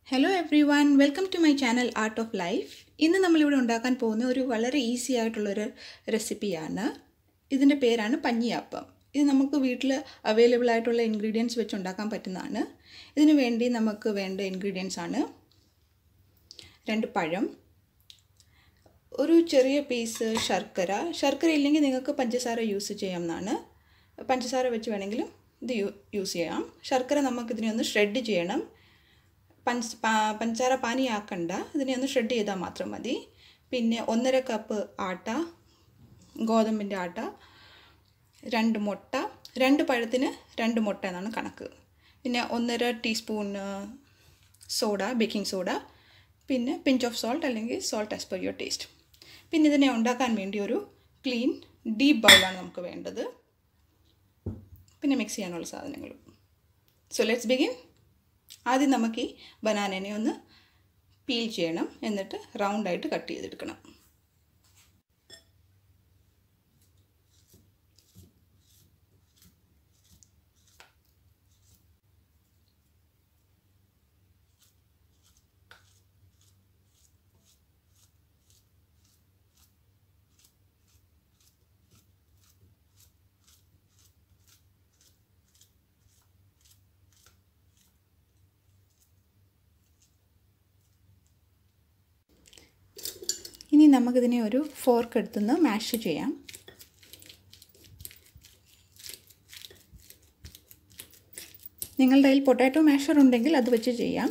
hello everyone welcome to my channel art of life ഇന്ന് നമ്മളിവിടെ ഉണ്ടാക്കാൻ പോകുന്ന ഒരു വളരെ ഈസി ആയിട്ടുള്ളൊരു റെസിപ്പിയാണ് ഇതിൻ്റെ പേരാണ് പഞ്ഞിയപ്പം ഇത് നമുക്ക് വീട്ടിൽ അവൈലബിൾ ആയിട്ടുള്ള ഇൻഗ്രീഡിയൻസ് വെച്ച് ഉണ്ടാക്കാൻ പറ്റുന്നതാണ് ഇതിനു വേണ്ടി നമുക്ക് വേണ്ട ഇൻഗ്രീഡിയൻസ് ആണ് രണ്ട് പഴം ഒരു ചെറിയ പീസ് ശർക്കര ശർക്കര ഇല്ലെങ്കിൽ നിങ്ങൾക്ക് പഞ്ചസാര യൂസ് ചെയ്യാവുന്നതാണ് പഞ്ചസാര വെച്ച് വേണമെങ്കിലും ഇത് യൂ യൂസ് ചെയ്യാം ശർക്കര നമുക്കിതിനെ ഒന്ന് ഷ്രെഡ് ചെയ്യണം പഞ്ച് പഞ്ചസാര പാനിയാക്കണ്ട ഇതിനെ ഒന്ന് ഷ്രെഡ് ചെയ്താൽ മാത്രം മതി പിന്നെ ഒന്നര കപ്പ് ആട്ട ഗോതമ്പിൻ്റെ ആട്ട രണ്ട് മുട്ട രണ്ട് പഴത്തിന് രണ്ട് മുട്ട എന്നാണ് കണക്ക് പിന്നെ ഒന്നര ടീസ്പൂൺ സോഡ ബേക്കിംഗ് സോഡ പിന്നെ പിഞ്ച് ഓഫ് സോൾട്ട് അല്ലെങ്കിൽ salt as per your taste പിന്നെ ഇതിനെ ഉണ്ടാക്കാൻ വേണ്ടി ഒരു ക്ലീൻ ഡീപ്പ് ബൗളാണ് നമുക്ക് വേണ്ടത് പിന്നെ മിക്സ് ചെയ്യാനുള്ള സാധനങ്ങളും സോ ലെറ്റ്സ് ബിഗിൻ ആദ്യം നമുക്ക് ഈ ബനാനനെ ഒന്ന് പീൽ ചെയ്യണം എന്നിട്ട് റൗണ്ടായിട്ട് കട്ട് ചെയ്തെടുക്കണം ഇനി നമുക്കിതിനെ ഒരു ഫോർക്ക് എടുത്തുനിന്ന് മാഷ് ചെയ്യാം നിങ്ങളുടെ കയ്യിൽ പൊട്ടാറ്റോ മാഷർ ഉണ്ടെങ്കിൽ അത് വെച്ച് ചെയ്യാം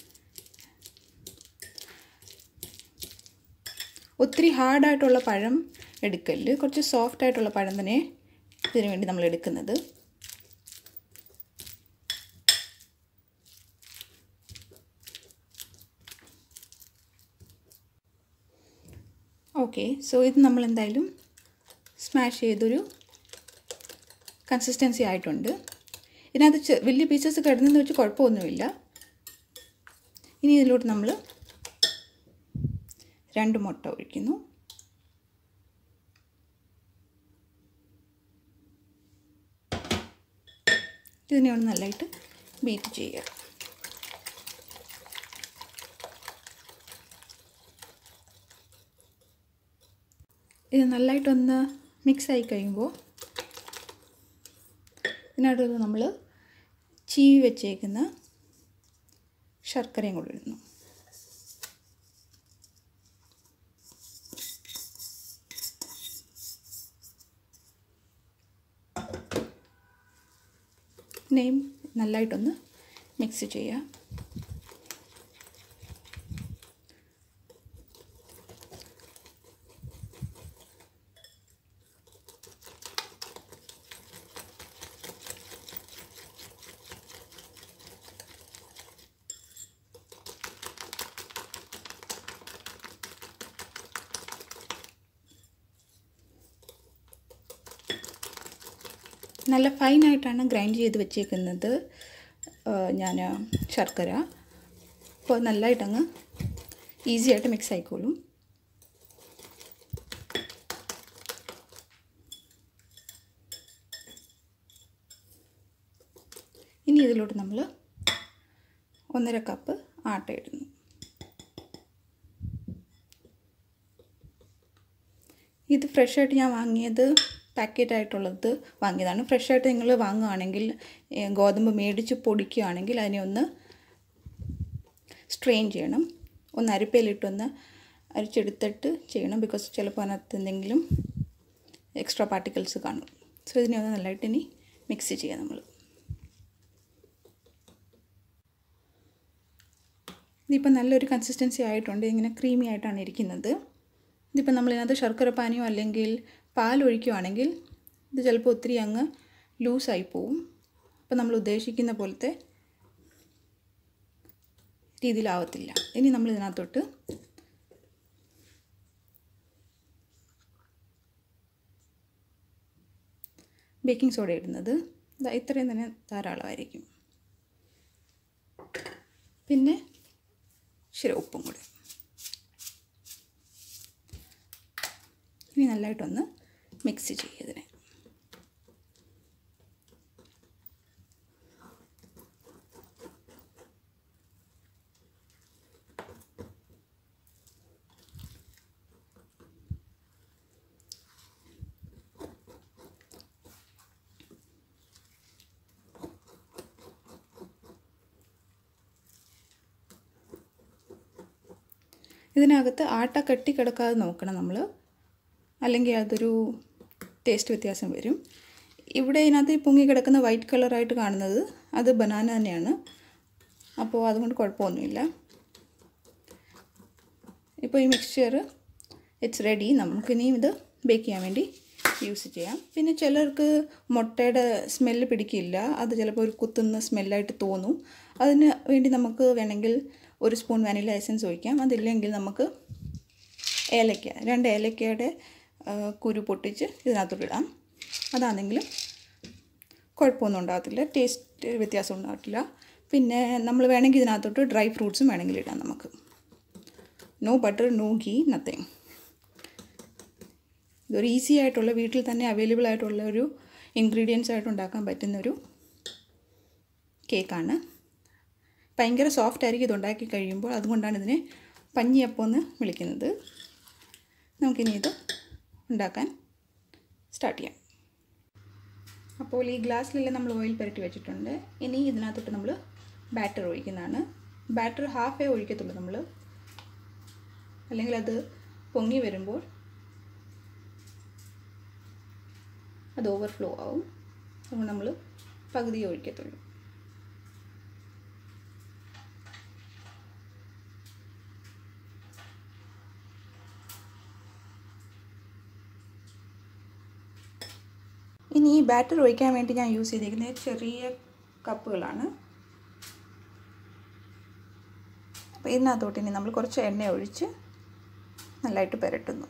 ഒത്തിരി ഹാർഡായിട്ടുള്ള പഴം എടുക്കല് കുറച്ച് സോഫ്റ്റ് ആയിട്ടുള്ള പഴം തന്നെ ഇതിനു വേണ്ടി നമ്മൾ എടുക്കുന്നത് ഓക്കെ സോ ഇത് നമ്മൾ എന്തായാലും സ്മാഷ് ചെയ്തൊരു കൺസിസ്റ്റൻസി ആയിട്ടുണ്ട് ഇതിനകത്ത് വലിയ പീസസ് കിടന്നെന്ന് വെച്ച് കുഴപ്പമൊന്നുമില്ല ഇനി ഇതിലോട്ട് നമ്മൾ രണ്ട് മുട്ട ഒഴിക്കുന്നു ഇതിനെ ഒന്ന് നല്ലതായിട്ട് ബീറ്റ് ചെയ്യുക ഇത് നല്ലതായിട്ടൊന്ന് മിക്സ് ആയി കഴിയുമ്പോൾ ഇതിനകത്ത് നമ്മൾ ചീവി വെച്ചേക്കുന്ന ശർക്കരയും കൂടി ഇടുന്നു നെയ്യും നല്ലതായിട്ടൊന്ന് മിക്സ് ചെയ്യുക നല്ല ഫൈനായിട്ടാണ് ഗ്രൈൻഡ് ചെയ്ത് വെച്ചേക്കുന്നത് ഞാൻ ശർക്കര അപ്പോൾ നല്ലതായിട്ടങ്ങ് ഈസി ആയിട്ട് മിക്സ് ആയിക്കോളും ഇനി ഇതിലോട്ട് നമ്മൾ ഒന്നര കപ്പ് ആട്ട ഇടുന്നു ഇത് ഫ്രഷായിട്ട് ഞാൻ വാങ്ങിയത് പാക്കറ്റ് ആയിട്ടുള്ളത് വാങ്ങിയതാണ് ഫ്രഷായിട്ട് നിങ്ങൾ വാങ്ങുകയാണെങ്കിൽ ഗോതമ്പ് മേടിച്ച് പൊടിക്കുകയാണെങ്കിൽ അതിനെ ഒന്ന് സ്ട്രെയിൻ ചെയ്യണം ഒന്ന് അരിപ്പയിലിട്ടൊന്ന് അരിച്ചെടുത്തിട്ട് ചെയ്യണം ബിക്കോസ് ചിലപ്പോൾ അതിനകത്ത് എന്തെങ്കിലും എക്സ്ട്രാ പാർട്ടിക്കിൾസ് കാണും സോ ഇതിനെ ഒന്ന് നല്ലതായിട്ട് ഇനി മിക്സ് ചെയ്യാം നമ്മൾ ഇതിപ്പോൾ നല്ലൊരു കൺസിസ്റ്റൻസി ആയിട്ടുണ്ട് ഇങ്ങനെ ക്രീമി ആയിട്ടാണ് ഇരിക്കുന്നത് ഇതിപ്പോൾ നമ്മളിതിനകത്ത് ശർക്കര പാനിയോ അല്ലെങ്കിൽ പാൽ ഒഴിക്കുകയാണെങ്കിൽ ഇത് ചിലപ്പോൾ ഒത്തിരി അങ്ങ് ലൂസായി പോവും അപ്പോൾ നമ്മൾ ഉദ്ദേശിക്കുന്ന പോലത്തെ രീതിയിലാവത്തില്ല ഇനി നമ്മൾ ഇതിനകത്തോട്ട് ബേക്കിംഗ് സോഡ ഇടുന്നത് ഇത്രയും തന്നെ ധാരാളമായിരിക്കും പിന്നെ ശരി ഉപ്പും കൂടെ ഇനി നല്ലതായിട്ടൊന്ന് മിക്സ് ചെയ്യതിനെ ഇതിനകത്ത് ആട്ട കെട്ടി കിടക്കാതെ നോക്കണം നമ്മൾ അല്ലെങ്കിൽ അതൊരു ടേസ്റ്റ് വ്യത്യാസം വരും ഇവിടെ ഇതിനകത്ത് ഈ പൊങ്ങി കിടക്കുന്ന വൈറ്റ് കളറായിട്ട് കാണുന്നത് അത് ബനാന തന്നെയാണ് അപ്പോൾ അതുകൊണ്ട് കുഴപ്പമൊന്നുമില്ല ഇപ്പോൾ ഈ മിക്സ്ചർ ഇറ്റ്സ് റെഡി നമുക്കിനിയും ഇത് ബേക്ക് ചെയ്യാൻ വേണ്ടി യൂസ് ചെയ്യാം പിന്നെ ചിലർക്ക് മുട്ടയുടെ സ്മെല്ല് പിടിക്കില്ല അത് ചിലപ്പോൾ ഒരു കുത്തുന്ന സ്മെല്ലായിട്ട് തോന്നും അതിന് വേണ്ടി നമുക്ക് വേണമെങ്കിൽ ഒരു സ്പൂൺ വാനില എസൻസ് ഒഴിക്കാം അതില്ലെങ്കിൽ നമുക്ക് ഏലക്ക രണ്ട് ഏലക്കയുടെ ആ, കുരു പൊട്ടിച്ച് ഇതിനകത്തോട്ട് ഇടാം അതാണെങ്കിലും കുഴപ്പമൊന്നും ഉണ്ടാകത്തില്ല ടേസ്റ്റ് വ്യത്യാസം ഉണ്ടാകത്തില്ല പിന്നെ നമ്മൾ വേണമെങ്കിൽ ഇതിനകത്തോട്ട് ഡ്രൈ ഫ്രൂട്ട്സും വേണമെങ്കിൽ ഇടാം നമുക്ക് no butter no ghee nothing ഇതൊരു ഈസി ആയിട്ടുള്ള വീട്ടിൽ തന്നെ അവൈലബിൾ ആയിട്ടുള്ള ഒരു ഇൻഗ്രീഡിയൻസ് ആയിട്ട് ഉണ്ടാക്കാൻ പറ്റുന്നൊരു കേക്കാണ് ഭയങ്കര സോഫ്റ്റ് ആയിരിക്കും ഇത് ഉണ്ടാക്കി കഴിയുമ്പോൾ അതുകൊണ്ടാണ് ഇതിനെ പഞ്ഞിയപ്പം എന്ന് വിളിക്കുന്നത് നമുക്കിനി ഇത് ഉണ്ടാക്കാൻ സ്റ്റാർട്ട് ചെയ്യാം അപ്പോൾ ഈ ഗ്ലാസ്സിലെല്ലാം നമ്മൾ ഓയിൽ പുരട്ടി വെച്ചിട്ടുണ്ട് ഇനി ഇതിനകത്തോട്ട് നമ്മൾ ബാറ്റർ ഒഴിക്കുന്നതാണ് ബാറ്റർ ഹാഫേ ഒഴിക്കത്തുള്ളൂ നമ്മൾ അല്ലെങ്കിൽ അത് പൊങ്ങി വരുമ്പോൾ അത് ഓവർഫ്ലോ ആവും അതുകൊണ്ട് നമ്മൾ പകുതി ഒഴിക്കത്തുള്ളൂ ഇനി ഈ ബാറ്റർ ഒഴിക്കാൻ വേണ്ടി ഞാൻ യൂസ് ചെയ്തിരിക്കുന്നത് ചെറിയ കപ്പുകളാണ് അപ്പോൾ ഇതിനകത്തോട്ട് ഇനി നമ്മൾ കുറച്ച് എണ്ണ ഒഴിച്ച് നല്ലതായിട്ട് പുരട്ടുന്നു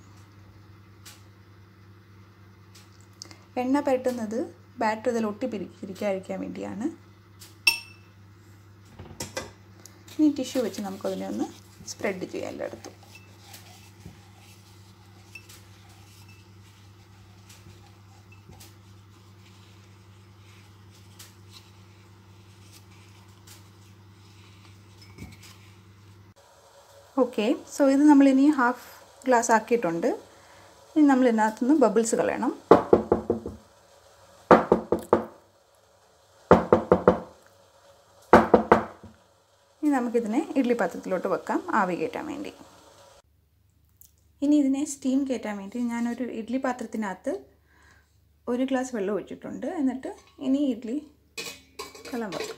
എണ്ണ പുരട്ടുന്നത് ബാറ്റർ ഇതിൽ ഒട്ടിപ്പിരിക്കാതിരിക്കാൻ വേണ്ടിയാണ് ഇനി ടിഷ്യൂ വെച്ച് നമുക്കതിനെ ഒന്ന് സ്പ്രെഡ് ചെയ്യാം എല്ലായിടത്തും ഓക്കെ സോ ഇത് നമ്മളിനി ഹാഫ് ഗ്ലാസ് ആക്കിയിട്ടുണ്ട് ഇനി നമ്മൾ ഇതിനകത്തുനിന്ന് ബബിൾസ് കളയണം ഇനി നമുക്കിതിനെ ഇഡ്ഡലി പാത്രത്തിലോട്ട് വെക്കാം ആവി കയറ്റാൻ വേണ്ടി ഇനി ഇതിനെ സ്റ്റീം കയറ്റാൻ വേണ്ടി ഞാനൊരു ഇഡ്ഡലി പാത്രത്തിനകത്ത് ഒരു ഗ്ലാസ് വെള്ളം ഒഴിച്ചിട്ടുണ്ട് എന്നിട്ട് ഇനി ഇഡ്ഡലി കളം വെക്കാം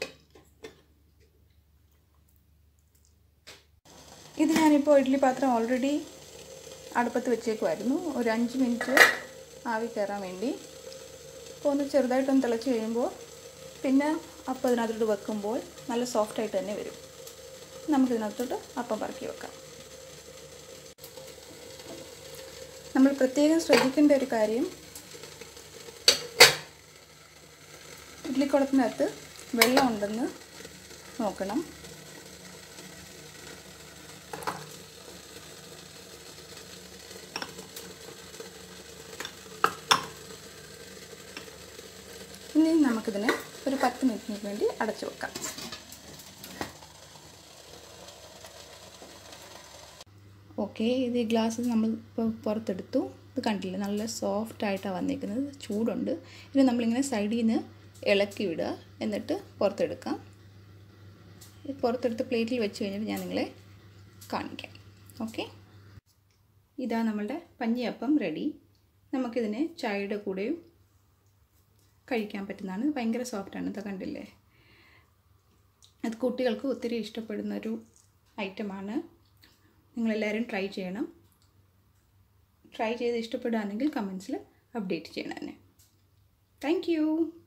ഇത് ഞാനിപ്പോൾ ഇഡ്ഡലി പാത്രം ഓൾറെഡി അടുപ്പത്ത് വെച്ചേക്കുമായിരുന്നു ഒരു അഞ്ച് മിനിറ്റ് ആവി കയറാൻ വേണ്ടി അപ്പോൾ ഒന്ന് ചെറുതായിട്ടൊന്ന് തിളച്ച് കഴിയുമ്പോൾ പിന്നെ അപ്പം ഇതിനകത്തോട്ട് വെക്കുമ്പോൾ നല്ല സോഫ്റ്റായിട്ട് തന്നെ വരും നമുക്കിതിനകത്തോട്ട് അപ്പം പറക്കി വെക്കാം നമ്മൾ പ്രത്യേകം ശ്രദ്ധിക്കേണ്ട ഒരു കാര്യം ഇഡ്ലിക്കുളത്തിനകത്ത് വെള്ളം ഉണ്ടെന്ന് നോക്കണം ഇനി നമുക്കിതിനെ ഒരു പത്ത് മിനിറ്റിന് വേണ്ടി അടച്ചു വെക്കാം ഓക്കെ ഇത് ഈ ഗ്ലാസ് നമ്മൾ ഇപ്പോൾ പുറത്തെടുത്തു ഇത് കണ്ടില്ലേ നല്ല സോഫ്റ്റ് ആയിട്ടാണ് വന്നിരിക്കുന്നത് ചൂടുണ്ട് ഇത് നമ്മളിങ്ങനെ സൈഡിൽ നിന്ന് ഇളക്കി വിടുക എന്നിട്ട് പുറത്തെടുക്കാം ഇത് പുറത്തെടുത്ത് പ്ലേറ്റിൽ വെച്ച് കഴിഞ്ഞിട്ട് ഞാൻ നിങ്ങളെ കാണിക്കാം ഓക്കെ ഇതാ നമ്മളുടെ പഞ്ഞിയപ്പം റെഡി നമുക്കിതിനെ ചായയുടെ കൂടെയും കഴിക്കാൻ പറ്റുന്നതാണ് ഭയങ്കര സോഫ്റ്റാണ് ഇത് കണ്ടില്ലേ അത് കുട്ടികൾക്ക് ഒത്തിരി ഇഷ്ടപ്പെടുന്ന ഒരു ഐറ്റമാണ് നിങ്ങളെല്ലാവരും ട്രൈ ചെയ്യണം ട്രൈ ചെയ്ത് ഇഷ്ടപ്പെടുകയാണെങ്കിൽ കമൻസിൽ അപ്ഡേറ്റ് ചെയ്യണം തന്നെ താങ്ക് യു